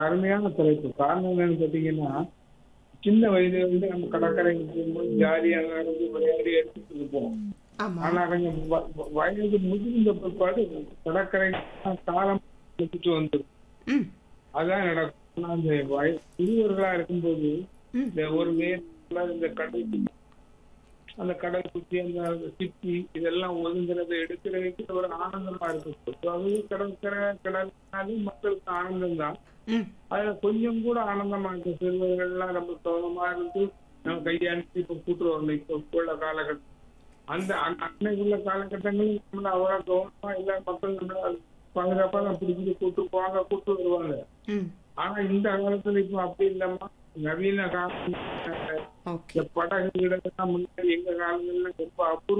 அருமையான தலைப்பு காரணம் என்னன்னு கேட்டீங்கன்னா சின்ன வயதுல இருந்து நம்ம கடற்கரைக்கு போகும்போது ஜாலியா நடந்து விளையாடி எடுத்துட்டு இருப்போம் ஆமா ஆனா கொஞ்சம் வ- வ- வயது முதிர்ந்த பிற்பாடு கடற்கரை காலம் எடுத்துட்டு வந்துடும் ம் அதான் நடக்கும் ஆனா அந்த வய சிறுவர்களா இருக்கும்போது ம். இந்த ஒரு வேல இந்த கடல் குச்சி, அந்த கடல் குச்சி அந்த சிப்பி இதெல்லாம் ஒதுங்குறது எடுக்கிறதுக்கு ஒரு ஆனந்தமா இருக்கு பொதுவாகவே கடற்கரை கடல்னாலே மக்களுக்கு ஆனந்தம் தான் ம் அதுல கொஞ்சம் கூட ஆனந்தமா இருக்கு சிறுவர்கள்லாம் ரொம்ப கவனமா இருந்து நம்ம கையாண்டு இப்ப கூட்டு வரணும் இப்ப இப்ப உள்ள காலகட்டம் அந்த அன்ன- அன்னைக்கு உள்ள காலகட்டங்களில் நம்மள அவ்வளவு கவனமா எல்லா மக்கள் நம்மள பாதுகாப்பா தான் பிடிச்சிட்டு கூட்டு போவாங்க கூட்டு வருவாங்க ம் ஆனா இந்த காலத்துல இப்ப அப்படி இல்லம்மா நவீன காலம் ஓகே இந்த படகு கிடக்கெல்லாம் முன்னாடி எங்க காலங்கள்ல ரொம்ப அபூர்வ